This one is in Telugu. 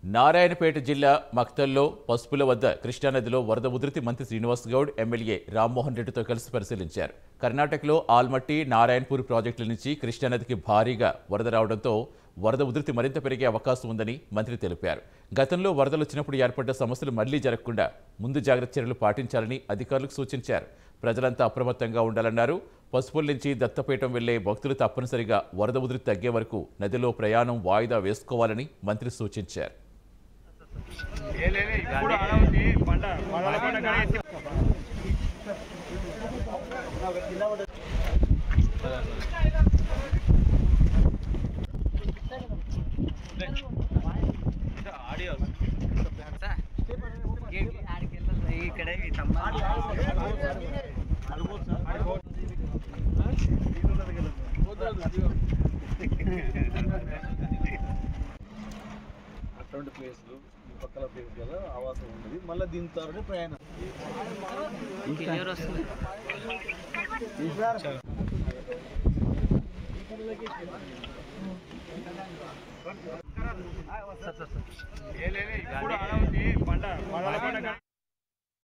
నారాయణపేట జిల్లా మక్తల్లో పసుపుల వద్ద కృష్ణానదిలో వరద ఉధృతి మంత్రి శ్రీనివాస్ గౌడ్ ఎమ్మెల్యే రామ్మోహన్ రెడ్డితో కలిసి పరిశీలించారు కర్ణాటకలో ఆల్మట్టి నారాయణపూర్ ప్రాజెక్టుల నుంచి కృష్ణానదికి భారీగా వరద రావడంతో వరద ఉధృతి మరింత పెరిగే అవకాశం ఉందని మంత్రి తెలిపారు గతంలో వరదలు వచ్చినప్పుడు ఏర్పడ్డ సమస్యలు మళ్లీ జరగకుండా ముందు జాగ్రత్త చర్యలు పాటించాలని అధికారులకు సూచించారు ప్రజలంతా అప్రమత్తంగా ఉండాలన్నారు పసుపుల నుంచి దత్తపీఠం వెళ్లే భక్తులు తప్పనిసరిగా వరద ఉధృతి తగ్గే వరకు నదిలో ప్రయాణం వాయిదా వేసుకోవాలని మంత్రి సూచించారు ఇక్కడ అటువంటి ప్లేస్లు ఈ పక్కల ప్లేస్ కదా ఆవాసం ఉన్నది మళ్ళీ దీని త్వరనే ప్రయాణం ఇంకెవరు వస్తుంది ఏ